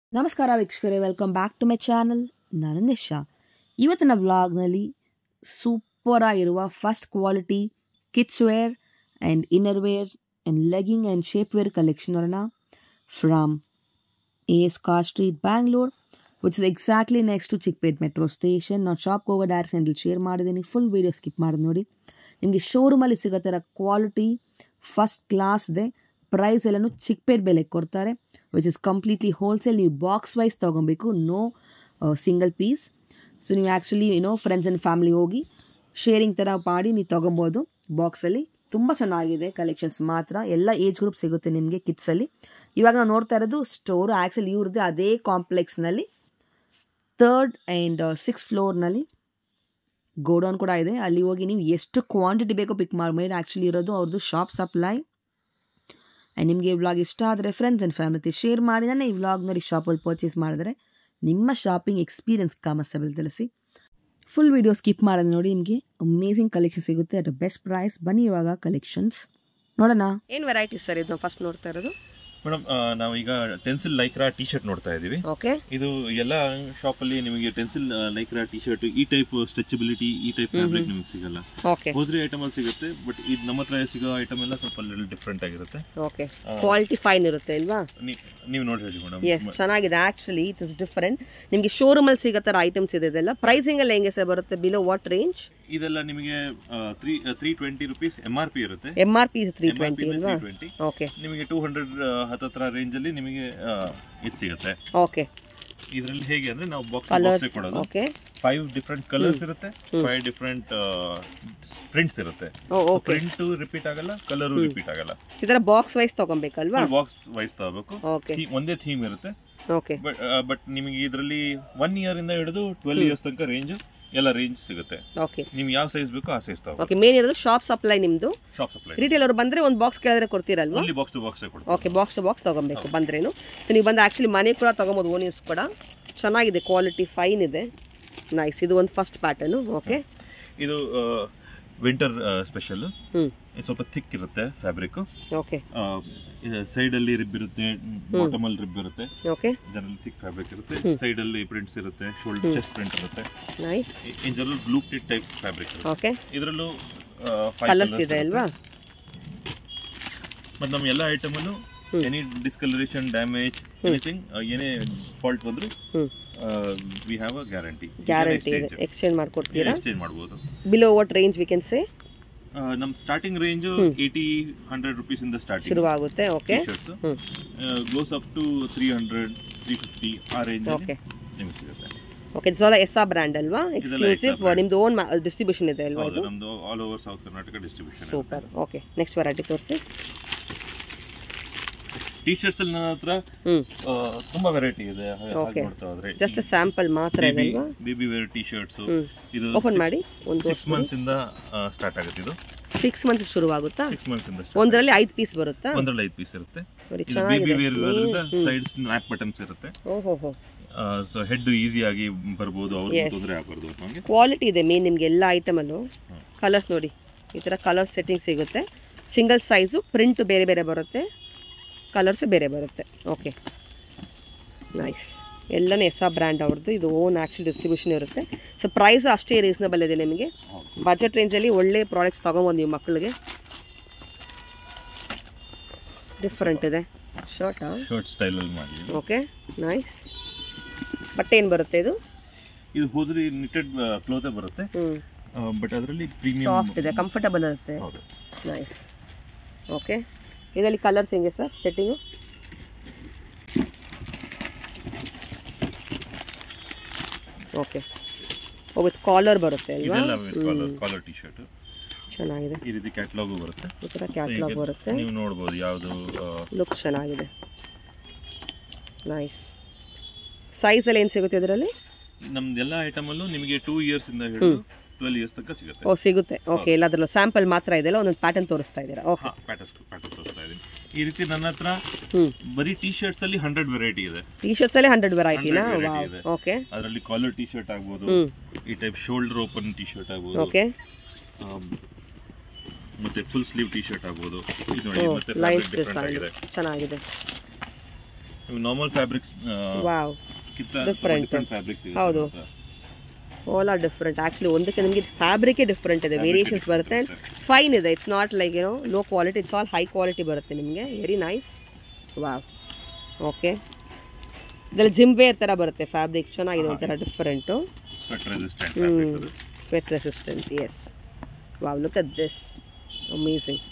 ನಮಸ್ಕಾರ ವೀಕ್ಷಕರೇ welcome back to my channel ನಾನು ನಿಶಾ ಇವತ್ತಿನ ವ್ಲಾಗ್ನಲ್ಲಿ ಸೂಪರ್ ಆಗಿರುವ first quality kids wear and inner wear and legging and shape wear collection ಅವರನ್ನ from A S Char street Bangalore which is exactly next to Chickpet metro station ನಾನು ಶಾಪ್ಗೆ ಹೋಗೋ ಡೈರೆಕ್ಟ್ ಹ್ಯಾಂಡಲ್ ಶೇರ್ ಮಾಡಿದ್ದೀನಿ full video skip ಮಾಡಿ ನೋಡಿ ನಿಮಗೆ ಶೋರೂಮಲ್ಲಿ ಸಿಗೋ ಥರ ಕ್ವಾಲಿಟಿ ಫಸ್ಟ್ ಕ್ಲಾಸ್ ಇದೆ ಪ್ರೈಸ್ ಎಲ್ಲನೂ ಚಿಕ್ಪೇಟ್ ಬೆಲೆಗೆ ಕೊಡ್ತಾರೆ ವಿಚ್ ಇಸ್ ಕಂಪ್ಲೀಟ್ಲಿ ಹೋಲ್ಸೇಲ್ ನೀವು ಬಾಕ್ಸ್ ವೈಸ್ ತೊಗೊಬೇಕು ನೋ ಸಿಂಗಲ್ ಪೀಸ್ ಸೊ ನೀವು ಆ್ಯಕ್ಚುಲಿ ಏನೋ ಫ್ರೆಂಡ್ಸ್ ಆ್ಯಂಡ್ ಫ್ಯಾಮಿಲಿ ಹೋಗಿ ಶೇರಿಂಗ್ ಥರ ಮಾಡಿ ನೀವು ತೊಗೊಬೋದು ಬಾಕ್ಸಲ್ಲಿ ತುಂಬ ಚೆನ್ನಾಗಿದೆ ಕಲೆಕ್ಷನ್ಸ್ ಮಾತ್ರ ಎಲ್ಲ ಏಜ್ ಗ್ರೂಪ್ ಸಿಗುತ್ತೆ ನಿಮಗೆ ಕಿಡ್ಸಲ್ಲಿ ಇವಾಗ ನಾವು ನೋಡ್ತಾ ಇರೋದು ಸ್ಟೋರು ಆ್ಯಕ್ಚುಲಿ ಇವ್ರದ್ದು ಅದೇ ಕಾಂಪ್ಲೆಕ್ಸ್ನಲ್ಲಿ ತರ್ಡ್ ಆ್ಯಂಡ್ ಸಿಕ್ಸ್ ಫ್ಲೋರ್ನಲ್ಲಿ ಗೋಡೌನ್ ಕೂಡ ಇದೆ ಅಲ್ಲಿ ಹೋಗಿ ನೀವು ಎಷ್ಟು ಕ್ವಾಂಟಿಟಿ ಬೇಕೋ ಪಿಕ್ ಮಾಡಿ ಆ್ಯಕ್ಚುಲಿ ಇರೋದು ಅವ್ರದ್ದು ಶಾಪ್ ಸಪ್ಲೈ ಆ್ಯಂಡ್ ನಿಮಗೆ ಈ ವ್ಲಾಗ್ ಇಷ್ಟ ಆದರೆ ಫ್ರೆಂಡ್ಸ್ ಆ್ಯಂಡ್ ಫ್ಯಾಮಿಲಿ ಶೇರ್ ಮಾಡಿ ನಾನು ಈ ವ್ಲಾಗ್ನಲ್ಲಿ ಶಾಪಲ್ಲಿ ಪರ್ಚೇಸ್ ಮಾಡಿದ್ರೆ ನಿಮ್ಮ ಶಾಪಿಂಗ್ ಎಕ್ಸ್ಪೀರಿಯನ್ಸ್ ಕಾಮಸ್ಟಬಲ್ ತಿಳಿಸಿ ಫುಲ್ ವೀಡಿಯೋ ಸ್ಕಿಪ್ ಮಾಡೋದು ನೋಡಿ ನಿಮಗೆ ಅಮೇಸಿಂಗ್ ಕಲೆಕ್ಷನ್ ಸಿಗುತ್ತೆ ಅಟ್ ಬೆಸ್ಟ್ ಪ್ರೈಸ್ ಬನ್ನಿ ಇವಾಗ ಕಲೆಕ್ಷನ್ಸ್ ನೋಡೋಣ ಏನು ವೆರೈಟೀಸ್ ಸರ್ ಇದು ಫಸ್ಟ್ ನೋಡ್ತಾ ಇರೋದು ಮೇಡಮ್ ನಾವು ಈಗ ಟೆನ್ಸಿಲ್ ಲೈಕ್ರಾ ಟಿ ಶರ್ಟ್ ನೋಡ್ತಾ ಇದೀವಿ ಓಕೆ ಇದು ಎಲ್ಲ ಶಾಪ್ ಅಲ್ಲಿ ನಿಮಗೆ ಟೆನ್ಸಿಲ್ ಲೈಕ್ರಾ ಟಿ ಶರ್ಟ್ ಈ ಟೈಪ್ ಸ್ಟ್ರೆಚಬಿಲಿಟಿ ಈ ಟೈಪ್ ಫ್ಯಾಬ್ರಿಕ್ ನಿಮಗೆ ಸಿಗಲ್ಲ ಓಕೆ ಹೋದ್ರಿ ಐಟಮ್ ಅಲ್ಲಿ ಸಿಗುತ್ತೆ ಬಟ್ ಇದು ನಮ್ಮ ಹತ್ರ ಸಿಗೋ ಐಟಮ್ ಎಲ್ಲ ಸ್ವಲ್ಪ ಡಿಫ್ರೆಂಟ್ ಆಗಿರುತ್ತೆ ಓಕೆ ಕ್ವಾಲಿಟಿ ಫೈನ್ ಇರುತ್ತೆ ಇಲ್ವಾ ನೀ- ನೀವು ನೋಡಿ ಹೇಳಿ ಎಸ್ ಮೇಡಮ್ ಚೆನ್ನಾಗಿದೆ ಆ್ಯಕ್ಚುಲಿ ಇಟ್ ಇಸ್ ಡಿಫರೆಂಟ್ ನಿಮಗೆ ಶೋರೂಮಲ್ಲಿ ಸಿಗೋ ಥರ ಐಟಮ್ಸ್ ಇದೆ ಇದೆಲ್ಲ ಪ್ರೈಸಿಂಗ್ ಎಲ್ಲ ಹೆಂಗೆ ಸರ್ ಬರುತ್ತೆ ಬಿಲೋ ವಾಟ್ ರೇಂಜ್ ಇದೆಲ್ಲ ನಿಮಗೆ three three twenty rupees M R P ಇರುತ್ತೆ M R P three M R twenty P ಅಲ್ವಾ ತ್ರೀ ಟ್ವೆಂಟಿ ಓಕೆ ನಿಮಗೆ ಟೂ ಹಂಡ್ರೆಡ್ ಹತ್ತತ್ರ ರೇಂಜ್ ಅಲ್ಲಿ ನಿಮಗೆ ಇದು ಸಿಗುತ್ತೆ ಓಕೆ ಇದರಲ್ಲಿ ಹೇಗೆ ಅಂದ್ರೆ ನಾವು ಬಾಕ್ಸ್ ಕಲರ್ಸ್ ಬಾಕ್ಸ್ ಕೊಡೋದು ಓಕೆ ಫೈವ್ ಡಿಫ್ರೆಂಟ್ ಕಲರ್ಸ್ ಇರುತ್ತೆ ಹ್ಮ್. ಫೈವ್ ಡಿಫ್ರೆಂಟ್ ಪ್ರಿಂಟ್ಸ್ ಇರುತ್ತೆ ಓ ಓಕೆ ಪ್ರಿಂಟ್ ರಿಪೀಟ್ ಆಗಲ್ಲ ಕಲರು ಹ್ಮ್. ರಿಪೀಟ್ ಆಗಲ್ಲ ಈ ಥರ ಬಾಕ್ಸ್ ವೈಸ್ ತೊಗೊಬೇಕಲ್ವಾ ಬಾಕ್ಸ್ ವೈಸ್ ತಗೋಬೇಕು ಓಕೆ Theme- ಒಂದೇ ಥೀಮ್ ಇರುತ್ತೆ ಓಕೆ ಬಟ್ ಬಟ್ ನಿಮಗೆ ಇದರಲ್ಲಿ ಒನ್ ಇಯರ್ ಇಂದ ಹಿಡಿದು ಟ್ವೆಲ್ ಹ್ಮ್. ಇಯರ್ಸ್ ತನಕ ರೇಂಜ್ ಎಲ್ಲ ರೇಂಜ್ ಸಿಗುತ್ತೆ ಓಕೆ ನಿಮ್ಗೆ ಯಾವ ಸೈಜ್ ಬೇಕೋ ಆ ಸೈಜ್ ತಗೋ ಓಕೆ ಮೇನ್ ಇರೋದು ಶಾಪ್ ಸಪ್ಲೈ ನಿಮ್ಮದು ಶಾಪ್ ಸಪ್ಲೈ ರಿಟೇಲ್ ಅವರು ಬಂದರೆ ಒಂದು ಬಾಕ್ಸ್ ಕೇಳಿದ್ರೆ ಕೊಡ್ತೀರಲ್ವಾ ಓನ್ಲಿ ಬಾಕ್ಸ್ ಟು ಬಾಕ್ಸ್ ಕೊಡ್ತೀವಿ ಓಕೆ ಬಾಕ್ಸ್ ಟು ಬಾಕ್ಸ್ ತೊಗೊಬೇಕು ಬಂದ್ರೇನು ಸೊ ನೀವು ಬಂದು ಆ್ಯಕ್ಚುಲಿ ಮನೆ ಕೂಡ ತೊಗೊಬೋದು ಓನ್ ಯೂಸ್ ಕೂಡ ಚೆನ್ನಾಗಿದೆ ಕ್ವಾಲಿಟಿ ಫೈನ್ ಇದೆ ನೈಸ್ ಇದು ಒಂದು ಫಸ್ಟ್ ಪ್ಯಾಟರ್ನು ಓಕೆ ಇದು ವಿಂಟರ್ ಸ್ಪೆಷಲ್ ಹ್ಞೂ ಸ್ವಲ್ಪ ಥಿಕ್ ಇರುತ್ತೆ ಫ್ಯಾಬ್ರಿಕ್ ಓಕೆ ಸೈಡ್ ಅಲ್ಲಿ ರಿಬ್ ಇರುತ್ತೆ ಬಾಟಮ್ ಅಲ್ಲಿ ರಿಬ್ ಇರುತ್ತೆ ಓಕೆ ಜನರಲ್ ಥಿಕ್ ಫ್ಯಾಬ್ರಿಕ್ ಇರುತ್ತೆ ಹ್ಮ್. ಸೈಡ್ ಅಲ್ಲಿ ಪ್ರಿಂಟ್ಸ್ ಇರುತ್ತೆ ಶೋಲ್ಡರ್ ಹ್ಮ್. ಚೆಸ್ಟ್ ಪ್ರಿಂಟ್ ಇರುತ್ತೆ nice in general blue tit type fabric okay ಇದರಲ್ಲೂ ಕಲರ್ಸ್ ಇದೆ ಅಲ್ವಾ ಮತ್ತು ನಮ್ಮ ಎಲ್ಲ ಐಟಮ್ ಅಲ್ಲೂ ಹ್ಮ್. ಎನಿ ಡಿಸ್ಕಲರೇಷನ್ ಡ್ಯಾಮೇಜ್ ಎನಿಥಿಂಗ್ ಏನೇ ಫಾಲ್ಟ್ ಬಂದ್ರು ಹ್ಞೂ we have a guarantee guarantee ಇದೆ ಎಕ್ಸ್ಚೇಂಜ್ ಮಾಡ್ಕೊಡ್ತೀರಾ ಎಕ್ಸ್ಚೇಂಜ್ ಮಾಡ್ಬೋದು below what range we can say ನಮ್ಮ ಸ್ಟಾರ್ಟಿಂಗ್ ರೇಂಜ್ ಹ್ಮ್. ಏಯ್ಟಿ ಹಂಡ್ರೆಡ್ ರುಪೀಸ್ ಇಂದ ಸ್ಟಾರ್ಟಿಂಗ್ ಶುರುವಾಗುತ್ತೆ ಓಕೆ ಶರ್ಟ್ಸ್ ಹ್ಞೂ goes up to three hundred three fifty ಆ ರೇಂಜ್ ಓಕೆ ನಿಮಗೆ ಸಿಗುತ್ತೆ ಓಕೆ ಸೋಲ ಎಸ್ ಆ ಬ್ರ್ಯಾಂಡ್ ಅಲ್ವಾ ಎಕ್ಸ್ಕ್ಲೂಸಿವ್ brand. ನಿಮ್ದು ಓನ್ ಡಿಸ್ಟ್ರಿಬ್ಯೂಷನ್ ಇದೆ ಅಲ್ವಾ ಹೌದು ಇದು ನಮ್ದು all over south Karnataka distribution super okay next variety ತೋರಿಸಿ ಟಿ ಶರ್ಟ್ಸ್ ಅಲ್ಲಿ ನನ್ನ ಹತ್ರ ಹ್ಞೂ ಆ, ತುಂಬಾ ವೆರೈಟಿ ಇದೆ ಹಾಗೆ Okay. ನೋಡ್ತಾ ಹೋದ್ರೆ ಜಸ್ಟ್ ಸ್ಯಾಂಪಲ್ ಮಾತ್ರ ಇದೆ ಅಲ್ವಾ ಬೇಬಿ ವೇರ್ ಟಿ ಶರ್ಟ್ಸ್ ಹ್ಞೂ ಇದು ಓಪನ್ ಮಾಡಿ ಒಂದು ಸಿಕ್ಸ್ ಮಂತ್ಸ್ ಇಂದ ಸ್ಟಾರ್ಟ್ ಆಗುತ್ತೆ ಇದು ಸಿಕ್ಸ್ ಮಂತ್ಸ್ ಶುರುವಾಗುತ್ತಾ ಸಿಕ್ಸ್ ಮಂತ್ಸ್ ಇಂದ start ಒಂದರಲ್ಲಿ ಐದು ಪೀಸ್ ಬರುತ್ತಾ ಆಗುತ್ತೆ. ಒಂದ್ರಲ್ಲಿ ಐದು ಪೀಸ್ ಇರುತ್ತೆ ನೋಡಿ ಇದು ಬೇಬಿ ಚೆನ್ನಾಗಿದೆ ವೇರ್ ಇರೋದ್ರಿಂದ ಹ್ಮ್. ಸೈಡ್ ಸ್ನ್ಯಾಪ್ ಬಟನ್ಸ್ ಇರುತ್ತೆ ಓಹೋ ಹೋ ಸೊ ಹೆಡ್ ಈಸಿ ಆಗಿ ಬರ್ಬೋದು ಅವ್ರಿಗೆ Yes. ತೊಂದರೆ ಆಗಬಾರ್ದು ನಮಗೆ ಕ್ವಾಲಿಟಿ ಇದೆ ಮೇನ್ ನಿಮಗೆ ಎಲ್ಲ ಐಟಮಲ್ಲೂ ಹ್ಮ್. ಕಲರ್ಸ್ ನೋಡಿ ಈ ಥರ ಕಲರ್ ಸೆಟ್ಟಿಂಗ್ ಸಿಗುತ್ತೆ ಸಿಂಗಲ್ ಸೈಜು ಪ್ರಿಂಟ್ ಬೇರೆ ಬೇರೆ ಬರುತ್ತೆ ಕಲರ್ಸು ಬೇರೆ ಬರುತ್ತೆ ಓಕೆ ನೈಸ್ ಎಲ್ಲನೂ ಎಸ್ ಆ ಬ್ರ್ಯಾಂಡ್ ಅವ್ರದ್ದು ಇದು ಓನ್ ಆ್ಯಕ್ಚುಲಿ ಡಿಸ್ಟ್ರಿಬ್ಯೂಷನ್ ಇರುತ್ತೆ ಸೊ ಪ್ರೈಸು ಅಷ್ಟೇ ರೀಸನಬಲ್ ಇದೆ ನಿಮಗೆ ಬಜೆಟ್ ರೇಂಜಲ್ಲಿ ಒಳ್ಳೆ ಪ್ರಾಡಕ್ಟ್ಸ್ ತೊಗೊಬೋದು ನೀವು ಮಕ್ಕಳಿಗೆ ಡಿಫ್ರೆಂಟ್ ಇದೆ ಶರ್ಟಾ ಶರ್ಟ್ ಸ್ಟೈಲ್ ಅಲ್ಲಿ ಮಾಡಿ ಓಕೆ ನೈಸ್ ಬಟ್ಟೆ ಏನು ಬರುತ್ತೆ ಇದು ಇದು ಹೋದ್ರಿ ನಿಟೆಡ್ ಕ್ಲೋತೆ ಬರುತ್ತೆ ಹ್ಞೂ ಬಟ್ ಅದರಲ್ಲಿ ಪ್ರೀಮಿಯಂ ಸಾಫ್ಟ್ ಇದೆ ಕಂಫರ್ಟಬಲ್ ಇರುತ್ತೆ ಹೌದು ನೈಸ್ ಓಕೆ ಇದರಲ್ಲಿ ಕಲರ್ಸ್ ಹೆಂಗೆ sir setting okay oh with collar ಬರುತ್ತೆ ಅಲ್ವಾ ಇದೆಲ್ಲ ಕಾಲರ್ ಹ್ಮ್. ಕಾಲರ್ ಟಿ ಶರ್ಟ್ ಚೆನ್ನಾಗಿದೆ ಈ ರೀತಿ ಕ್ಯಾಟ್ಲಾಗು ಬರುತ್ತೆ ಈ ಥರ ಕ್ಯಾಟ್ಲಾಗ್ ಬರುತ್ತೆ ನೀವು ನೋಡ್ಬೋದು ಯಾವುದು ಲುಕ್ ಚೆನ್ನಾಗಿದೆ ನೈಸ್ ಸೈಜಲ್ಲಿ ಏನು ಸಿಗುತ್ತೆ ಇದರಲ್ಲಿ ನಮ್ದೆಲ್ಲ ಐಟಮ್ ಅಲ್ಲೂ ನಿಮಗೆ ಟೂ ಇಯರ್ಸ್ ಇಂದ ಹಿಡಿದು ಟ್ವೆಲ್ ಇಯರ್ಸ್ ತನಕ ಸಿಗುತ್ತೆ ಓ ಸಿಗುತ್ತೆ ಓಕೆ ಎಲ್ಲದ್ರಲ್ಲೂ ಸ್ಯಾಂಪಲ್ ಮಾತ್ರ ಇದೆಲ್ಲ ಒಂದೊಂದು ಪ್ಯಾಟರ್ನ್ ತೋರಿಸ್ತಾ ಇದ್ದೀರಾ ಓಕೆ ಹಾ ಪ್ಯಾಟರ್ಸ್ ಪ್ಯಾಟರ್ನ್ ತೋರಿಸ್ತಾ ಇದೀನಿ ಈ ರೀತಿ ನನ್ನ ಹತ್ರ ಹ್ಞೂ ಬರೀ ಟಿ ಶರ್ಟ್ಸ್ ಅಲ್ಲಿ ಹಂಡ್ರೆಡ್ ವೆರೈಟಿ ಇದೆ ಟಿ ಶರ್ಟ್ಸಲ್ಲಿ ಹಂಡ್ರೆಡ್ ವೆರೈಟಿನಾ 100 variety ವಾವ್ ಇದೆ. ಓಕೆ ಅದರಲ್ಲಿ ಕಾಲರ್ ಟಿ ಶರ್ಟ್ ಆಗ್ಬೋದು ಹ್ಞೂ ಈ type shoulder open T shirt ಆಗ್ಬೋದು ಓಕೆ ಆಮ್, ಮತ್ತೆ ಫುಲ್ ಸ್ಲೀವ್ ಟಿ ಶರ್ಟ್ ಆಗ್ಬೋದು ಇದು ನೋಡಿ ಓ ಮತ್ತೆ ಲೈನ್ಸ್ ಡಿಫ್ರೆಂಟ್ ಡಿಸೈನ್ ಆಗಿದೆ ಚೆನ್ನಾಗಿದೆ ನಾರ್ಮಲ್ ಫ್ಯಾಬ್ರಿಕ್ಸ್ ವಾವ್ ಕಿತ್ತ Different. ಡಿಫರೆಂಟ್ ಫ್ಯಾಬ್ರಿಕ್ಸ್ ಹೌದು. ಆಲ್ ಆರ್ ಡಿಫ್ರೆಂಟ್ ಆ್ಯಕ್ಚುಲಿ ಒಂದಕ್ಕೆ ನಿಮಗೆ ಫ್ಯಾಬ್ರಿಕೇ ಡಿಫ್ರೆಂಟ್ ಇದೆ ವೇರಿಯೇಷನ್ಸ್ ಬರುತ್ತೆ ಫೈನ್ ಇದೆ ಇಟ್ಸ್ ನಾಟ್ ಲೈಕ್ ಏನೋ low quality it's all high quality ಬರುತ್ತೆ ನಿಮಗೆ ವೆರಿ ನೈಸ್ ವಾವ್ ಓಕೆ ಇದೆಲ್ಲ ಜಿಮ್ ವೇರ್ ಥರ ಬರುತ್ತೆ ಫ್ಯಾಬ್ರಿಕ್ ಚೆನ್ನಾಗಿದೆ ಒಂಥರ ಡಿಫ್ರೆಂಟು ಸ್ವೆಟ್ ರೆಸಿಸ್ಟೆಂಟ್ ಹ್ಞೂ ಫ್ಯಾಬ್ರಿಕ್ ಅದು sweat resistant yes wow look at this amazing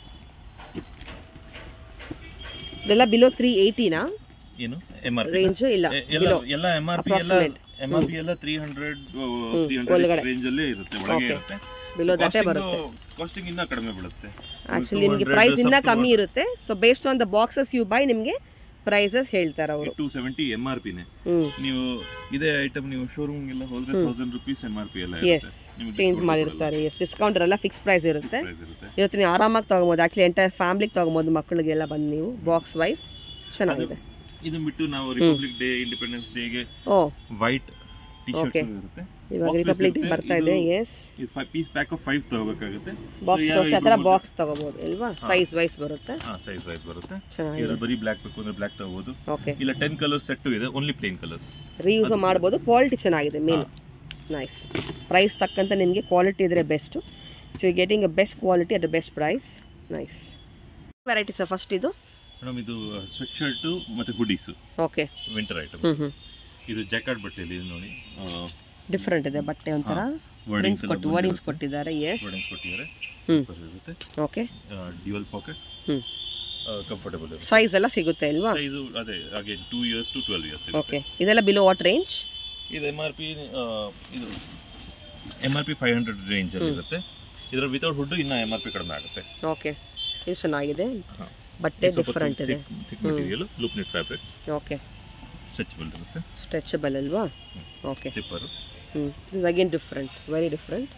ಇದೆಲ್ಲ ಬಿಲೋ ತ್ರೀ ಏಯ್ಟಿನಾ ಏನು ಎಂ ಆರ್ ರೇಂಜ್ ಇಲ್ಲ ಎಲ್ಲ ಬಿಲೋ ಎಲ್ಲ ಎಂ ಆರ್ ಪಿ ಎಲ್ಲ Approximate. ಎಂ ಆರ್ ಪಿ ಎಲ್ಲ ತ್ರೀ ಹಂಡ್ರೆಡ್ ತ್ರೀ ಒಳಗಡೆ. ಹಂಡ್ರೆಡ್ ರೇಂಜ್ ಅಲ್ಲೇ ಇರುತ್ತೆ ಒಳಗೆ Okay. ಇರುತ್ತೆ ಬಿಲೋ ದಟೇ ಬರುತ್ತೆ ಕಾಸ್ಟಿಂಗ್ ಇನ್ನ ಕಡಿಮೆ ಬೀಳುತ್ತೆ ಆಕ್ಚುಲಿ ನಿಮಗೆ 200 ಪ್ರೈಸ್ ಇನ್ನೂ up to ಕಮ್ಮಿ ಇರುತ್ತೆ so based on the boxes you buy ನಿಮಗೆ ಪ್ರೈಸಸ್ ಹೇಳ್ತಾರೆ ಅವರು ಟೂ ಸೆವೆಂಟಿ ಎಂ ಆರ್ ಪಿನೇ ಹ್ಞೂ ನೀವು ಇದೇ ಐಟಮ್ ನೀವು ಶೋರೂಮ್ ಎಲ್ಲ ಹೋದ್ರೆ ಹ್ಮ್. Thousand rupees M R P ಎಲ್ಲ ಎಸ್ ಇರುತ್ತೆ ನಿಮ್ಗೆ ಚೇಂಜ್ discount ಮಾಡಿರ್ತಾರೆ ಎಸ್ ಡಿಸ್ಕೌಂಟ್ ಎಲ್ಲ ಫಿಕ್ಸ್ ಪ್ರೈಸ್ ಇರುತ್ತೆ price ಇರುತ್ತೆ ಇವತ್ತು ನೀವು ಆರಾಮಾಗಿ ತೊಗೊಬೋದು ಆ್ಯಕ್ಚುಲಿ ಎಂಟೈರ್ ಫ್ಯಾಮ್ಲಿಗೆ ತೊಗೊಬೋದು ಮಕ್ಕಳಿಗೆಲ್ಲ ಬಂದು ನೀವು ಬಾಕ್ಸ್ ವೈಸ್ ಚೆನ್ನಾಗಿದೆ ಇದನ್ನ ಬಿಟ್ಟು ನಾವು ರಿಪಬ್ಲಿಕ್ ಡೇ ಇಂಡಿಪೆಂಡೆನ್ಸ್ ಡೇಗೆ oh white T shirt Okay. ಇರುತ್ತೆ ಇವಾಗ Box ರಿಪಬ್ಲಿಕ್ ಡೇ ಇರುತ್ತೆ, ಬರ್ತಾ ಇದೆ ಇದು- ಎಸ್ ಇದು five piece pack of five ತಗೋಬೇಕಾಗುತ್ತೆ ಬಾಕ್ಸ್ ಯಾವ ತೋರಿಸಿ ಆ ಥರ ಇರ್ಬೋದು? ಬಾಕ್ಸ್ ತೊಗೋಬೋದು ಅಲ್ವಾ ಸೈಜ್ ವೈಸ್ ಬರುತ್ತೆ ಹಾ ಸೈಜ್ ವೈಸ್ ಬರುತ್ತೆ ಚೆನ್ನಾಗಿದೆ ಇದ್ರಲ್ಲಿ ಬರೀ ಬ್ಲ್ಯಾಕ್ ಬೇಕು ಅಂದ್ರೆ ಬ್ಲ್ಯಾಕ್ ತಗೋಬಹುದು ಓಕೆ ಇಲ್ಲ ಟೆನ್ ಕಲರ್ಸ್ ಸೆಟ್ಟು ಇದೆ ಓನ್ಲಿ ಪ್ಲೇನ್ ಕಲರ್ಸ್ ರೀಯೂಸ್ ಮಾಡ್ಬೋದು ಕ್ವಾಲಿಟಿ ಚೆನ್ನಾಗಿದೆ ಮೇನ್ ನೈಸ್ ಪ್ರೈಸ್ ತಕ್ಕಂತ ನಿಮಗೆ ಕ್ವಾಲಿಟಿ ಇದ್ರೆ best so you getting a best quality at the best price nice varieties first ಇದು ಮೇಡಮ್ ಇದು ಸ್ವೆಟ್ ಶರ್ಟ್ ಮತ್ತೆ ಹುಡೀಸ್ ಓಕೆ ವಿಂಟರ್ ಐಟಮ್ ಹ್ಞೂ ಹ್ಞೂ ಇದು ಜಾಕೆಟ್ ಬಟ್ಟೆಯಲ್ಲಿ ಇದು ನೋಡಿ ಡಿಫ್ರೆಂಟ್ ಇದೆ ಬಟ್ಟೆ ಒಂಥರ ವರ್ಡಿಂಗ್ಸ್ ವರ್ಡಿಂಗ್ಸ್ ಕೊಟ್ಟು ವರ್ಡಿಂಗ್ಸ್ ಕೊಟ್ಟಿದ್ದಾರೆ ಎಸ್ ವರ್ಡಿಂಗ್ಸ್ ಕೊಟ್ಟಿದ್ದಾರೆ ಹ್ಮ್. Super ಇರುತ್ತೆ ಓಕೆ ಡ್ಯುವಲ್ ಪಾಕೆಟ್ ಹ್ಮ್. ಕಂಫರ್ಟಬಲ್ ಇರುತ್ತೆ ಸೈಜ್ ಎಲ್ಲ ಸಿಗುತ್ತೆ ಅಲ್ವಾ ಸೈಜು ಅದೇ ಹಾಗೆ two years to twelve years okay ಇದೆಲ್ಲ ಬಿಲೋ ವಾಟ್ ರೇಂಜ್ ಇದು ಎಮ್ ಆರ್ ಪಿ ಇದು M R P five hundred range ಅಲ್ಲಿ ಇರುತ್ತೆ ಇದರ ವಿತೌಟ್ ಹುಡ್ ಇನ್ನ ಎಮ್ ಆರ್ ಪಿ ಕಡಿಮೆ ಆಗುತ್ತೆ ಓಕೆ ಇದು ಚೆನ್ನಾಗಿದೆ ಹಾ. ಬಟ್ಟೆ ಇದು ಸ್ವಲ್ಪ ಡಿಫ್ರೆಂಟ್ ಇದೆ thick material loop net fabric okay stretchable ಇರುತ್ತೆ ಸ್ಟ್ರೆಚಬಲ್ ಅಲ್ವಾ ಓಕೆ ಸಿಪ್ಪರ್ ಹ್ಞೂ is again different very different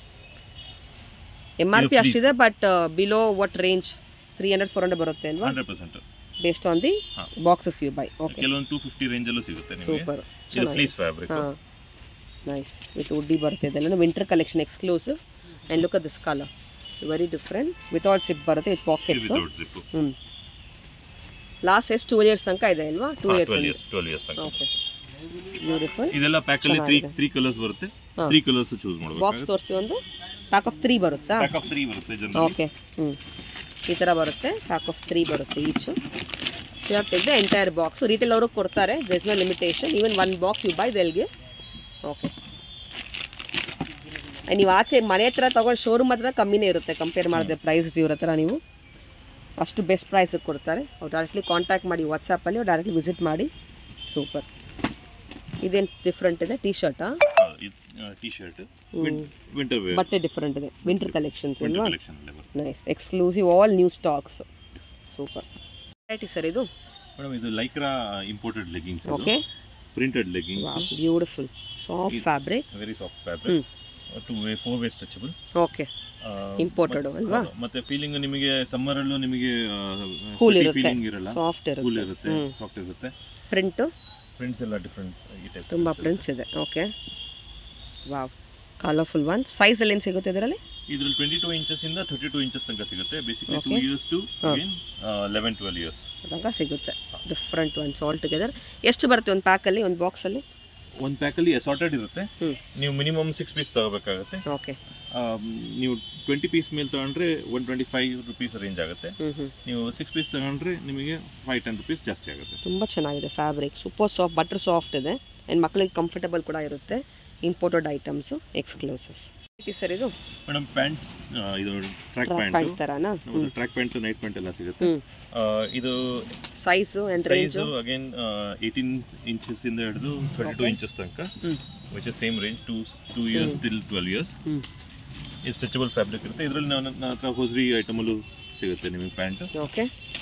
M R ಇದು ಪಿ fleece. ಅಷ್ಟಿದೆ but below what range three hundred four hundred ಬರುತ್ತೆ ಅಲ್ವಾ hundred percent based on the ಹಾ. Boxes you buy okay ಕೆಲವೊಂದು two fifty range ಅಲ್ಲೂ ಸಿಗುತ್ತೆ ನಿಮಗೆ ಸೂಪರ್ ಇದು ಚೆನ್ನಾಗಿದೆ ಫ್ಲೀಸ್ ಫ್ಯಾಬ್ರಿಕ್ ಹಾಂ ನೈಸ್ ವಿತ್ ಉಡ್ಡಿ ಬರುತ್ತೆ ಇದೆಲ್ಲ winter collection exclusive and look at this colour very different without zip ಬರುತ್ತೆ ವಿತ್ ಪಾಕೆಟ್ಸ್ ವಿತೌಟ್ ಜಿಪ್ ಹ್ಞೂ ಲಾಸ್ಟ್ ಎಷ್ಟು ಟೂ ಇಯರ್ಸ್ ತನಕ ಇದೆ ಅಲ್ವಾ two twelve years years twelve years ತನಕ ಓಕೆ ಬ್ಯೂಟಿಫುಲ್ ಇದೆಲ್ಲ ಪ್ಯಾಕ್ ಅಲ್ಲಿ ತ್ರೀ ಚೆನ್ನಾಗಿದೆ. ತ್ರೀ ಕಲರ್ಸ್ ಬರುತ್ತೆ ಹಾ. ತ್ರೀ ಕಲರ್ಸ್ ಚೂಸ್ ಬಾಕ್ಸ್ ಮಾಡಬೇಕು ತೋರಿಸಿ ಒಂದು ಪ್ಯಾಕ್ ಆಫ್ ತ್ರೀ ಬರುತ್ತಾ ಪ್ಯಾಕ್ ಆಫ್ ತ್ರೀ ಬರುತ್ತೆ ಜನರಲಿ ಓಕೆ ಹ್ಞೂ ಈ ಥರ ಬರುತ್ತೆ ಪ್ಯಾಕ್ ಆಫ್ ತ್ರೀ ಬರುತ್ತೆ each you have take the entire box retail ಅವರು ಕೊಡ್ತಾರೆ there is no limitation even one box you buy ದೆಲ್ಗೆ ಓಕೆ ನೀವು ಆಚೆ ಮನೆ ಹತ್ರ ತಗೊಂಡು ಶೋರೂಮ್ ಹತ್ರ ಕಮ್ಮಿನೇ ಇರುತ್ತೆ ಕಂಪೇರ್ ಮಾಡಿದ್ರೆ ಪ್ರೈಸಸ್ ಇವ್ರ ಹತ್ರ ನೀವು ಅಷ್ಟು ಬೆಸ್ಟ್ ಪ್ರೈಸಿಗೆ ಕೊಡ್ತಾರೆ ಅವ್ರು ಡೈರೆಕ್ಟ್ಲಿ ಕಾಂಟ್ಯಾಕ್ಟ್ ಮಾಡಿ ವಾಟ್ಸಪ್ಪಲ್ಲಿ ಅವ್ರು ಡೈರೆಕ್ಟ್ಲಿ ವಿಸಿಟ್ ಮಾಡಿ ಸೂಪರ್ ಇದೇನು ಡಿಫ್ರೆಂಟ್ ಇದೆ ಟಿ ಶರ್ಟಾ T shirt hmm. Winter wear ಬಟ್ಟೆ ಡಿಫ್ರೆಂಟ್ ಇದೆ ವಿಂಟರ್ ಕಲೆಕ್ಷನ್ಸ್ ವಿಂಟರ್ ಅಲ್ವಾ ಕಲೆಕ್ಷನ್ ಅಲ್ಲೇ ಬರುತ್ತೆ nice exclusive all new stocks super variety sir ಇದು ಮೇಡಮ್ ಇದು Lycra imported leggings okay printed leggings beautiful soft fabric very soft fabric two way four way stretchable okay Imported ಅಲ್ವಾ? ಮತ್ತೆ feeling ನಿಮಗೆ summer ಅಲ್ಲೂ ನಿಮಗೆ Cool ಇರುತ್ತೆ. Feeling ಇರಲ್ಲ soft cool ಇರುತ್ತೆ ಇರುತ್ತೆ ಹ್ಮ್. ಸಾಫ್ಟ್ ಇರುತ್ತೆ ಪ್ರಿಂಟು ಪ್ರಿಂಟ್ಸ್ ಎಲ್ಲ ಡಿಫ್ರೆಂಟ್ ಈ ಟೈಪ್ ತುಂಬ ಪ್ರಿಂಟ್ಸ್ ಇದೆ okay wow colourful one size ಅಲ್ಲಿ ಏನು ಸಿಗುತ್ತೆ ಇದರಲ್ಲಿ ಇದ್ರಲ್ಲಿ ಟ್ವೆಂಟಿ ಟೂ ಇಂಚಸ್ ಇಂದ ಥರ್ಟಿ ಟೂ ಇಂಚಸ್ ತನಕ ಸಿಗುತ್ತೆ basically two Okay. Years to ಹಾ. ಲೆವೆನ್ ಟ್ವೆಲ್ ಇಯರ್ಸ್ ತನಕ ಸಿಗುತ್ತೆ ಡಿಫ್ರೆಂಟ್ ಒನ್ಸ್ ಆಲ್ ಟುಗೆದರ್ ಎಷ್ಟು ಬರುತ್ತೆ ಒಂದು ಪ್ಯಾಕಲ್ಲಿ ಒಂದು ಬಾಕ್ಸಲ್ಲಿ ಒಂದು ಪ್ಯಾಕಲ್ಲಿ ಅಸಾರ್ಟೆಡ್ ಇರುತ್ತೆ ಹ್ಮ್. ನೀವು ಮಿನಿಮಮ್ ಸಿಕ್ಸ್ ಪೀಸ್ ತಗೋಬೇಕಾಗುತ್ತೆ ಓಕೆ ಆಮ್, ನೀವು ಟ್ವೆಂಟಿ ಪೀಸ್ ಮೇಲೆ ತಗೊಂಡ್ರೆ one twenty five rupees range ಆಗುತ್ತೆ ಹ್ಞೂ ಹ್ಞೂ ನೀವು ಸಿಕ್ಸ್ ಪೀಸ್ ತಗೊಂಡ್ರೆ ನಿಮಗೆ ಫೈವ್ ಟೆನ್ ರುಪೀಸ್ ಜಾಸ್ತಿ ಆಗುತ್ತೆ ತುಂಬ ಚೆನ್ನಾಗಿದೆ fabric super soft butter soft ಇದೆ ಆ್ಯಂಡ್ ಮಕ್ಕಳಿಗೆ ಕಂಫರ್ಟಬಲ್ ಕೂಡ ಇರುತ್ತೆ ಇಂಪೋರ್ಟೆಡ್ ಐಟಮ್ಸು ಎಕ್ಸ್ಕ್ಲೂಸಿವ್ ಸರ್ ಇದು ಮೇಡಮ್ ಪ್ಯಾಂಟ್ ಇದು ಟ್ರ್ಯಾಕ್ ಟ್ರ್ಯಾಕ್ ಪ್ಯಾಂಟ್ ಪ್ಯಾಂಟ್ ಥರನಾ ಹ್ಞೂ ಟ್ರ್ಯಾಕ್ ಪ್ಯಾಂಟ್ ನೈಟ್ ಪ್ಯಾಂಟ್ ಎಲ್ಲ ಸಿಗುತ್ತೆ ಹ್ಞೂ ಆ, ಇದು size and range size again eighteen inches ಇಂದ ಹಿಡಿದು ಥರ್ಟಿ ಟೂ Okay. ಇಂಚಸ್ ತನಕ ಹ್ಞೂ which is same range two two years till twelve years ಹ್ಞೂ ಇದು ಸ್ಟ್ರೆಚಬಲ್ ಫ್ಯಾಬ್ರಿಕ್ ಇರುತ್ತೆ ಇದರಲ್ಲಿ ನಾವು ನನ್ನ ಹತ್ರ ಹೋಸ್ರಿ ಐಟಮಲ್ಲೂ ಸಿಗುತ್ತೆ ನಿಮಗೆ ಪ್ಯಾಂಟ್ ಓಕೆ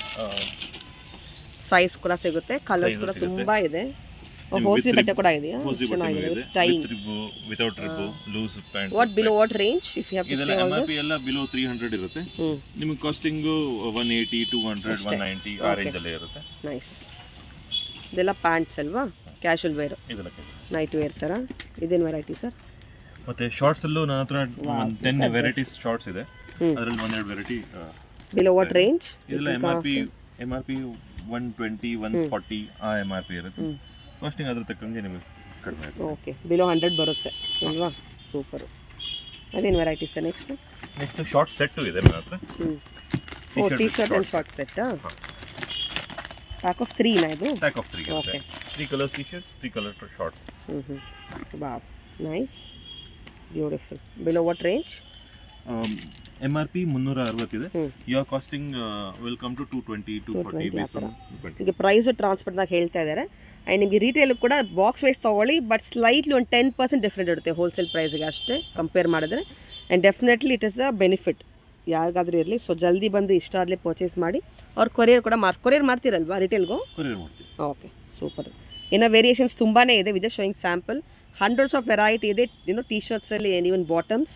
ಸೈಜ್ ಕೂಡ ಸಿಗುತ್ತೆ ಕಲರ್ಸ್ Size ಕೂಡ ಸಿಗುತ್ತೆ. ತುಂಬಾ ಇದೆ ನಿಮ್ಗೆ ಹೋಸಿ with ಬಟ್ಟೆ rib- ಕೂಡ ಇದೆಯಾ ಹೋಸ್ರಿ ಬಟ್ಟೆ ಚೆನ್ನಾಗಿದೆ ಇದೆ with time with rib without rib loose pant what below what range if you have to ಇದೆಲ್ಲ say M all R P ಎಲ್ಲ ಬಿಲೋ ತ್ರೀ ಹಂಡ್ರೆಡ್ ಇರುತ್ತೆ ಹ್ಞೂ ನಿಮಗೆ costing one eighty two hundred ಅಷ್ಟೇ. ಒನ್ ನೈಂಟಿ ಆ Okay. ರೇಂಜಲ್ಲೇ ಇರುತ್ತೆ nice ಇದೆಲ್ಲ ಪ್ಯಾಂಟ್ಸ್ ಅಲ್ವಾ ಕ್ಯಾಶುವಲ್ ವೇರ್ ಇದೆಲ್ಲ ಕೆಳಗೆ. ನೈಟ್ ವೇರ್ ಥರ ಇದೇನು ವೆರೈಟಿ ಸರ್ ಮತ್ತೆ ಶಾರ್ಟ್ಸ್ ಅಲ್ಲೂ ನನ್ನ ಹತ್ರ Wow, ಒಂದು ten look at varieties shorts ಇದೆ ಹ್ಞೂ ಅದರಲ್ಲಿ ಒಂದೆರಡು ವೆರೈಟಿ ಬಿಲೋ ವಾಟ್ ರೇಂಜ್ ಇದೆಲ್ಲ M R P M R P one twenty one hmm. Forty ಆ ಎಮ್ ಆರ್ ಪಿ ಇರುತ್ತೆ ಹ್ಮ್. ಕಾಸ್ಟಿಂಗ್ ಅದ್ರ ತಕ್ಕಂಗೆ ನಿಮಗೆ ಕಡಿಮೆ ಆಗುತ್ತೆ ಓಕೆ ಬಿಲೋ ಹಂಡ್ರೆಡ್ ಬರುತ್ತೆ ಅಲ್ವಾ ಸೂಪರು ಅದೇನು variety sir next next short set ಇದೆ ನನ್ನ ಹತ್ರ ಹ್ಞೂ ಓ T-shirt T with shirt and short short ಸೆಟ್ಟಾ ಹಾ. ಪ್ಯಾಕ್ ಆಫ್ ತ್ರೀನಾ ಇದು pack of three okay three colours T shirt three colour short ಹ್ಞೂ ಹ್ಞೂ wow nice beautiful below what range M R P ಮುನ್ನೂರ ಅರವತ್ತಿದೆ hmm. Your costing welcome to two twenty two forty 220 ಆ ಥರ. Twenty ನಿಮಗೆ price ಟ್ರಾನ್ಸ್ಪೋರ್ಟ್ನಾಗ ಹೇಳ್ತಾ ಇದ್ದಾರೆ and ನಿಮಗೆ ರಿಟೇಲ್ ಕೂಡ ಬಾಕ್ಸ್ ವೈಸ್ ತೊಗೊಳ್ಳಿ ಬಟ್ ಸ್ಲೈಟ್ಲಿ ಒಂದು ಟೆನ್ ಪರ್ಸೆಂಟ್ ಡಿಫ್ರೆಂಟ್ ಇರುತ್ತೆ ಹೋಲ್ಸೇಲ್ ಪ್ರೈಸಿಗೆ ಅಷ್ಟೇ ಕಂಪೇರ್ ಮಾಡಿದ್ರೆ and definitely it is a benefit ಯಾರಿಗಾದ್ರೂ ಇರಲಿ ಸೊ ಜಲ್ದಿ ಬಂದು ಇಷ್ಟ ಆಗಲಿ ಪರ್ಚೇಸ್ ಮಾಡಿ ಅವ್ರು ಕೊರಿಯರ್ ಕೂಡ ಮಾರ್ಸ್ ಕೊರಿಯರ್ ಮಾಡ್ತೀರಲ್ವಾ ರಿಟೇಲ್ಗೂ ಕೊರಿಯರ್ ಮಾಡ್ತೀವಿ ಓಕೆ ಸೂಪರ್ ಏನೋ ವೇರಿಯೇಷನ್ಸ್ ತುಂಬಾ ಇದೆ with showing sample hundreds of variety ಇದೆ ಏನೋ ಟಿ ಶರ್ಟ್ಸಲ್ಲಿ ಏನು even bottoms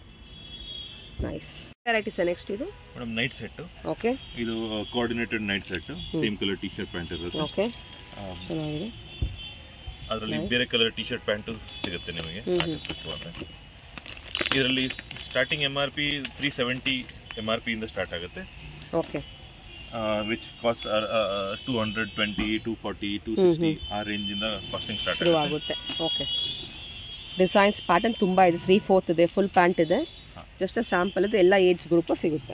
nice varieties next ಇದು ಮೇಡಮ್ ನೈಟ್ ಸೆಟ್ ಓಕೆ ಇದು coordinated night set same colour T shirt pant ಇರುತ್ತೆ ಓಕೆ ಚೆನ್ನಾಗಿದೆ ಅದರಲ್ಲಿ Nice. ಬೇರೆ ಕಲರ್ ಟಿ ಶರ್ಟ್ ಪ್ಯಾಂಟು ಸಿಗುತ್ತೆ ನಿಮಗೆ ಹ್ಮ್, ಹಾಕಿಸ್ಬೇಕು ಅಂದ್ರೆ ಇದರಲ್ಲಿ starting M R P three seventy M R ಪಿಯಿಂದ ಸ್ಟಾರ್ಟ್ ಆಗುತ್ತೆ okay which cost two hundred twenty two forty two hmm, sixty ಆ ರೇಂಜಿಂದ ಕಾಸ್ಟಿಂಗ್ ಸ್ಟಾರ್ಟ್ ಶುರು ಆಗುತ್ತೆ ಆಗುತ್ತೆ ಓಕೆ ಡಿಸೈನ್ಸ್ ಪ್ಯಾಟರ್ನ್ ತುಂಬ ಇದೆ ತ್ರೀ ಫೋರ್ತ್ ಇದೆ ಫುಲ್ ಪ್ಯಾಂಟ್ ಇದೆ ಹಾ. ಜಸ್ಟ್ ಸ್ಯಾಂಪಲ್ ಇದೆ ಎಲ್ಲ ಏಜ್ ಗ್ರೂಪು ಸಿಗುತ್ತೆ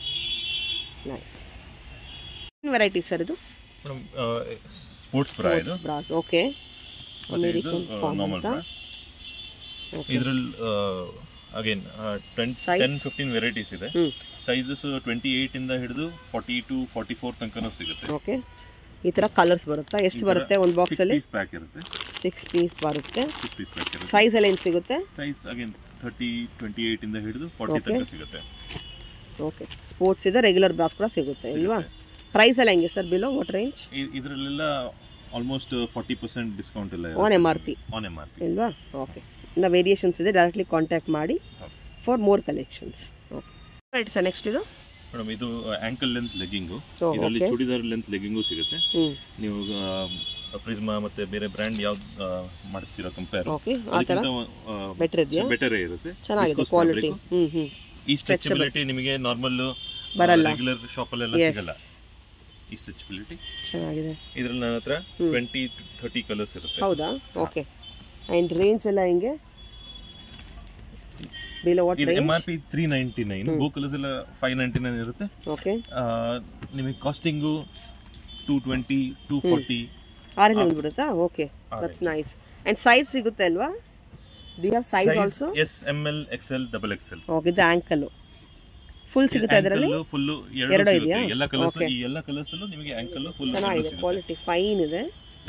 ನೈಸ್ ವೆರೈಟಿ ಸರ್ ಇದು ಮೇಡಮ್ ಸ್ಪೋರ್ಟ್ಸ್ ಬ್ರಾ ಇದು ಬ್ರಾಸ್ ಓಕೆ ಮತ್ತೆ ಇದು American form ನಾರ್ಮಲ್ ಅಂತ? ಬ್ರಾ ಓಕೆ ಇದರಲ್ಲಿ again ten Size? Ten fifteen varieties ಇದೆ ಹ್ಮ್. ಸೈಜಸ್ ಟ್ವೆಂಟಿ ಇಂದ ಹಿಡಿದು ಫಾರ್ಟಿ ಟು ಫಾರ್ಟಿ ಫೋರ್ ತನಕನೂ ಸಿಗುತ್ತೆ ಓಕೆ ಈ ಥರ ಕಲರ್ಸ್ ಬರುತ್ತಾ ಎಷ್ಟು ಈ ಥರ ಬರುತ್ತೆ ಒಂದು ಬಾಕ್ಸಲ್ಲಿ ಪೀಸ್ ಪ್ಯಾಕ್ ಇರುತ್ತೆ ಸಿಕ್ಸ್ ಪೀಸ್ ಬರುತ್ತೆ ಸಿಕ್ಸ್ ಪೀಸ್ ಪ್ಯಾಕ್ ಇರುತ್ತೆ ಸೈಜ್ ಎಲ್ಲ ಏನು ಸಿಗುತ್ತೆ ಸೈಜ್ ಅಗೇನ್ ಥರ್ಟಿ ಟ್ವೆಂಟಿ ಇಂದ ಹಿಡಿದು ಫಾರ್ಟಿ Okay. ತನಕ ಸಿಗುತ್ತೆ ಓಕೆ ಸ್ಪೋರ್ಟ್ಸ್ ಇದೆ ರೆಗ್ಯುಲರ್ ಬ್ರಾಸ್ ಕೂಡ ಸಿಗುತ್ತೆ ಇಲ್ವಾ ಪ್ರೈಸ್ ಎಲ್ಲ ಹೆಂಗೆ ಸರ್ ಬಿಲೋ ವಾಟ್ ರೇಂಜ್ ಇ- ಇದ್ರಲ್ಲೆಲ್ಲ ಆಲ್ಮೋಸ್ಟ್ ಫಾರ್ಟಿ ಪರ್ಸೆಂಟ್ ಡಿಸ್ಕೌಂಟ್ ಎಲ್ಲ on M R P on M R P ಇಲ್ವಾ ಓಕೆ ಇನ್ನು ವೇರಿಯೇಷನ್ಸ್ ಇದೆ ಡೈರೆಕ್ಟ್ಲಿ ಕಾಂಟ್ಯಾಕ್ಟ್ ಮಾಡಿ ಹೌದು. For more collections okay right sir next ಇದು ಮೇಡಮ್ ಇದು ಆಂಕಲ್ ಲೆಂತ್ ಲೆಗ್ಗಿಂಗು ಸೊ ಇದರಲ್ಲಿ ಓಕೆ ಚೂಡಿದಾರ್ ಲೆಂತ್ ಲೆಗ್ಗಿಂಗು ಸಿಗುತ್ತೆ ಹ್ಞೂ ನೀವು ಪ್ರಿಸ್ಮಾ ಮತ್ತೆ ಬೇರೆ ಬ್ರ್ಯಾಂಡ್ ಯಾವ್ದು ಮಾಡ್ತೀರಾ ಕಂಪೇರ್ ಓಕೆ ಆ ಥರ ಬೆಟರ್ ಇದೆಯಾ ಬೆಟರೇ ಇರುತ್ತೆ ಚೆನ್ನಾಗಿದೆ Viscose ಕ್ವಾಲಿಟಿ fabric. ಹ್ಞೂ ಹ್ಞೂ ಈ ಸ್ಟ್ರೆಚಬಿಲಿಟಿ ನಿಮಗೆ ನಾರ್ಮಲ್ ಬರಲ್ಲ. ರೆಗ್ಯುಲರ್ ಶಾಪಲ್ಲೆಲ್ಲ Yes. ಸಿಗಲ್ಲ ಈ ಸ್ಟ್ರೆಚಬಿಲಿಟಿ ಚೆನ್ನಾಗಿದೆ ಇದ್ರಲ್ಲಿ ನನ್ನ ಹತ್ರ ಹ್ಮ್. ಟ್ವೆಂಟಿ ಥರ್ಟಿ ಕಲರ್ಸ್ ಇರುತ್ತೆ ಹೌದಾ ಓಕೆ ಆ್ಯಂಡ್ ರೇಂಜ್ ಎಲ್ಲ ಹೆಂಗೆ ಬಿಲೋ ವಾಟ್ ಇದು M R range P three ninety nine hmm. ಬೋ ಕಲರ್ಸ್ ಎಲ್ಲ ಫೈವ್ ನೈಂಟಿ ನೈನ್ ಇರುತ್ತೆ ಓಕೆ ಆ, ನಿಮಗೆ costing two twenty two forty a range ಆ. ಬಂದ್ಬಿಡುತ್ತಾ okay that's nice and size ಸಿಗುತ್ತೆ ಅಲ್ವಾ the have size also S M L X L double X L okay ಇದು ಆ್ಯಂಕಲ್ ಫುಲ್ ಸಿಗುತ್ತೆ ಅದರಲ್ಲಿ ಫುಲ್ ಎರಡು ಎರಡು ಇದೆಯಾ? ಎಲ್ಲ ಕಲರ್ಸ್ Okay. ಈ ಎಲ್ಲ ಕಲರ್ಸ್ ಅಲ್ಲೂ ನಿಮಗೆ ಆಂಕಲ್ ಫುಲ್ ಚೆನ್ನಾಗಿದೆ ಕ್ವಾಲಿಟಿ ಫೈನ್ ಇದೆ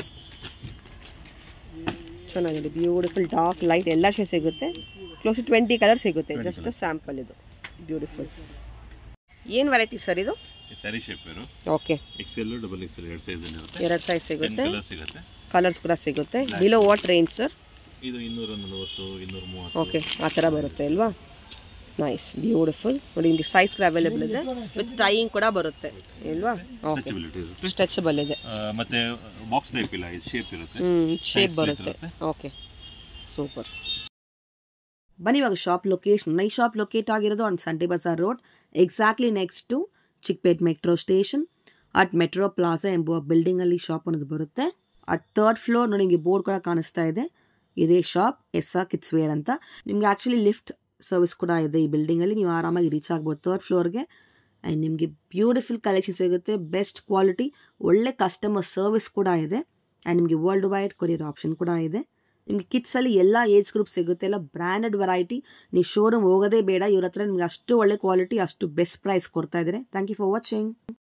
ಚೆನ್ನಾಗಿದೆ ಬ್ಯೂಟಿಫುಲ್ ಡಾರ್ಕ್ ಲೈಟ್ ಎಲ್ಲ ಶೇ ಸಿಗುತ್ತೆ ಕ್ಲೋಸ್ ಟು ಟ್ವೆಂಟಿ ಕಲರ್ ಸಿಗುತ್ತೆ 20 ಜಸ್ಟ್ colours. ಸ್ಯಾಂಪಲ್ ಇದು ಬ್ಯೂಟಿಫುಲ್ ಏನು ವೆರೈಟಿ ಸರ್ ಇದು ಸ್ಯಾರಿ ಶೇಪ್ ಇರು okay X L double X L ಎರಡು ಸೈಜ್ ಇರುತ್ತೆ ಎರಡು ಸೈಜ್ ಟೆನ್ ಸಿಗುತ್ತೆ ಕಲರ್ ಸಿಗುತ್ತೆ ಕಲರ್ಸ್ ಕೂಡ ಸಿಗುತ್ತೆ ಬಿಲೋ ವಾಟ್ ರೇಂಜ್ ಸರ್ ಇದು ಇನ್ನೂರ ನಲವತ್ತು ಇನ್ನೂರ ಮೂವತ್ತು ಓಕೆ ಆ ಥರ ಬರುತ್ತೆ ಅಲ್ವಾ ನೈಸ್ ಬ್ಯೂಟಿಫುಲ್ ನೋಡಿ ನಿಮಗೆ ಸೈಜ್ ಕೂಡ ಅವೈಲೇಬಲ್ ಇದೆ ವಿತ್ ಟೈಯಿಂಗ್ ಕೂಡ ಬರುತ್ತೆ ಇಲ್ವಾ ಓಕೆ ಸ್ಟ್ರೆಚಬಿಲಿಟಿ ಇರುತ್ತೆ ಸ್ಟ್ರೆಚಬಲ್ ಇದೆ ಆ, ಮತ್ತೆ ಬಾಕ್ಸ್ ಟೈಪ್ ಇಲ್ಲ ಇದು ಶೇಪ್ ಇರುತ್ತೆ ಹ್ಞೂ ಶೇಪ್ Size ಬರುತ್ತೆ ಇರುತ್ತೆ. ಓಕೆ ಸೂಪರ್ ಬನ್ನಿ ಇವಾಗ ಶಾಪ್ ಲೊಕೇಶನ್ ಈ ಶಾಪ್ ಲೊಕೇಟ್ ಆಗಿರೋದು on Sunday bazaar road exactly next to Chickpet metro station at metro plaza ಎಂಬುವ ಬಿಲ್ಡಿಂಗಲ್ಲಿ ಶಾಪ್ ಅನ್ನೋದು ಬರುತ್ತೆ ಅಟ್ ತರ್ಡ್ ಫ್ಲೋರ್ ನೋಡಿ ನಿಮಗೆ ಬೋರ್ಡ್ ಕೂಡ ಕಾಣಿಸ್ತಾ ಇದೆ ಇದೇ shop S R kids wear ಅಂತ ನಿಮಗೆ ಆ್ಯಕ್ಚುಲಿ ಲಿಫ್ಟ್ ಸರ್ವಿಸ್ ಕೂಡ ಇದೆ ಈ ಬಿಲ್ಡಿಂಗಲ್ಲಿ ನೀವು ಆರಾಮಾಗಿ ರೀಚ್ ಆಗ್ಬೋದು ತರ್ಡ್ ಫ್ಲೋರ್ಗೆ ಆ್ಯಂಡ್ ನಿಮಗೆ ಬ್ಯೂಟಿಫುಲ್ ಕಲೆಕ್ಷನ್ ಸಿಗುತ್ತೆ ಬೆಸ್ಟ್ ಕ್ವಾಲಿಟಿ ಒಳ್ಳೆ ಕಸ್ಟಮರ್ ಸರ್ವಿಸ್ ಕೂಡ ಇದೆ ಆ್ಯಂಡ್ ನಿಮಗೆ ವರ್ಲ್ಡ್ ವೈಡ್ ಕೊರಿಯರ್ ಆಪ್ಷನ್ ಕೂಡ ಇದೆ ನಿಮಗೆ ಕಿಡ್ಸಲ್ಲಿ ಎಲ್ಲ ಏಜ್ ಗ್ರೂಪ್ ಸಿಗುತ್ತೆ ಎಲ್ಲ ಬ್ರ್ಯಾಂಡೆಡ್ ವೆರೈಟಿ ನೀವು ಶೋರೂಮ್ ಹೋಗೋದೇ ಬೇಡ ಇವ್ರ ಹತ್ರ ನಿಮ್ಗೆ ಅಷ್ಟು ಒಳ್ಳೆ ಕ್ವಾಲಿಟಿ ಅಷ್ಟು ಬೆಸ್ಟ್ ಪ್ರೈಸ್ ಕೊಡ್ತಾ ಇದ್ದಾರೆ ಥ್ಯಾಂಕ್ ಯು ಫಾರ್ ವಾಚಿಂಗ್